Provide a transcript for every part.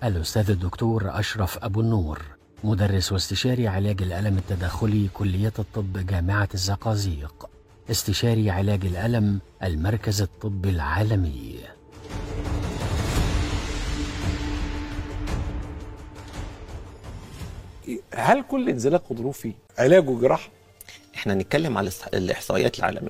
الأستاذ الدكتور أشرف أبو النور مدرس واستشاري علاج الألم التداخلي كلية الطب جامعة الزقازيق استشاري علاج الألم المركز الطبي العالمي هل كل انزلاق غضروفي علاجه جراحه؟ احنا نتكلم على الإح- الاحصائيات العالميه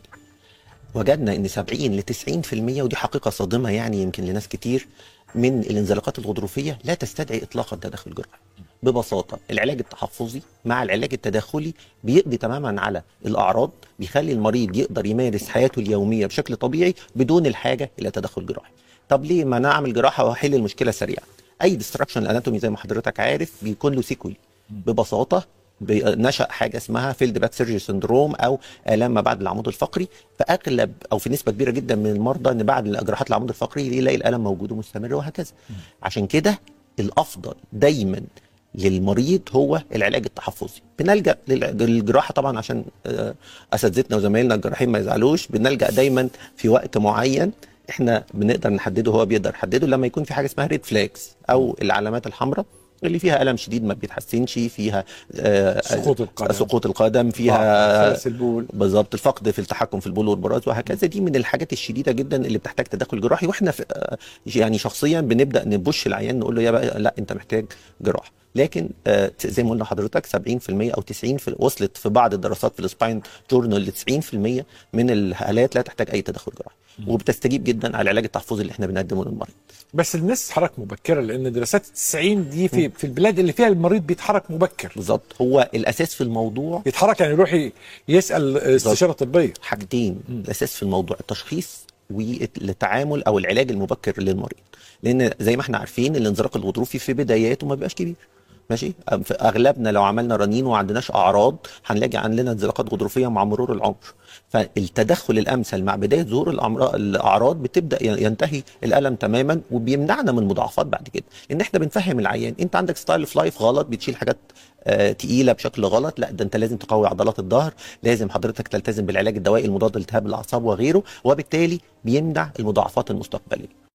وجدنا ان 70 ل 90% ودي حقيقه صادمه يعني يمكن لناس كتير من الانزلاقات الغضروفيه لا تستدعي اطلاقا تدخل جراحي ببساطه العلاج التحفظي مع العلاج التداخلي بيقضي تماما على الاعراض بيخلي المريض يقدر يمارس حياته اليوميه بشكل طبيعي بدون الحاجه الى تدخل جراحي طب ليه ما انا اعمل جراحه واحل المشكله سريعا اي ديستراكشن الاناتومي زي ما حضرتك عارف بيكون له سيكول ببساطه بي- نشا حاجه اسمها فيلد باك سيرجري سندروم او الام ما بعد العمود الفقري فاغلب او في نسبه كبيره جدا من المرضى ان بعد جراحات العمود الفقري يلاقي الالم موجود ومستمر وهكذا عشان كده الافضل دايما للمريض هو العلاج التحفظي بنلجا للع- للجراحه طبعا عشان آه، اساتذتنا وزمايلنا الجراحين ما يزعلوش بنلجا دايما في وقت معين احنا بنقدر نحدده هو بيقدر يحدده لما يكون في حاجه اسمها ريد فلاكس او العلامات الحمراء اللي فيها الم شديد ما بيتحسنش فيها آه، سقوط القدم. سقوط القدم فيها فلس البول بالظبط الفقد في التحكم في البول والبراز وهكذا دي من الحاجات الشديده جدا اللي بتحتاج تدخل جراحي واحنا في آه، يعني شخصيا بنبدا نبش العيان نقول له يا بقى لا انت محتاج جراحه لكن آه، زي ما قلنا لحضرتك 70% او 90 في وصلت في بعض الدراسات في السباين جورنال ل 90% من الحالات لا تحتاج اي تدخل جراحي وبتستجيب جدا على العلاج التحفظي اللي احنا بنقدمه للمريض بس الناس تتحرك مبكرا لان دراسات التسعين دي في في البلاد اللي فيها المريض بيتحرك مبكر بالظبط هو الاساس في الموضوع يتحرك يعني يروح ي- يسال استشاره طبيه حاجتين الاساس في الموضوع التشخيص والتعامل او العلاج المبكر للمريض لان زي ما احنا عارفين الانزلاق الغضروفي في بداياته ما بيبقاش كبير ماشي أم- في اغلبنا لو عملنا رنين وما عندناش اعراض هنلاقي عندنا انزلاقات غضروفيه مع مرور العمر فالتدخل الامثل مع بدايه ظهور الأمراض الاعراض بتبدا ي- ينتهي الالم تماما وبيمنعنا من مضاعفات بعد كده لان احنا بنفهم العيان انت عندك ستايل اوف لايف غلط بتشيل حاجات آه، تقيله بشكل غلط لا ده انت لازم تقوي عضلات الظهر لازم حضرتك تلتزم بالعلاج الدوائي المضاد لالتهاب الاعصاب وغيره وبالتالي بيمنع المضاعفات المستقبليه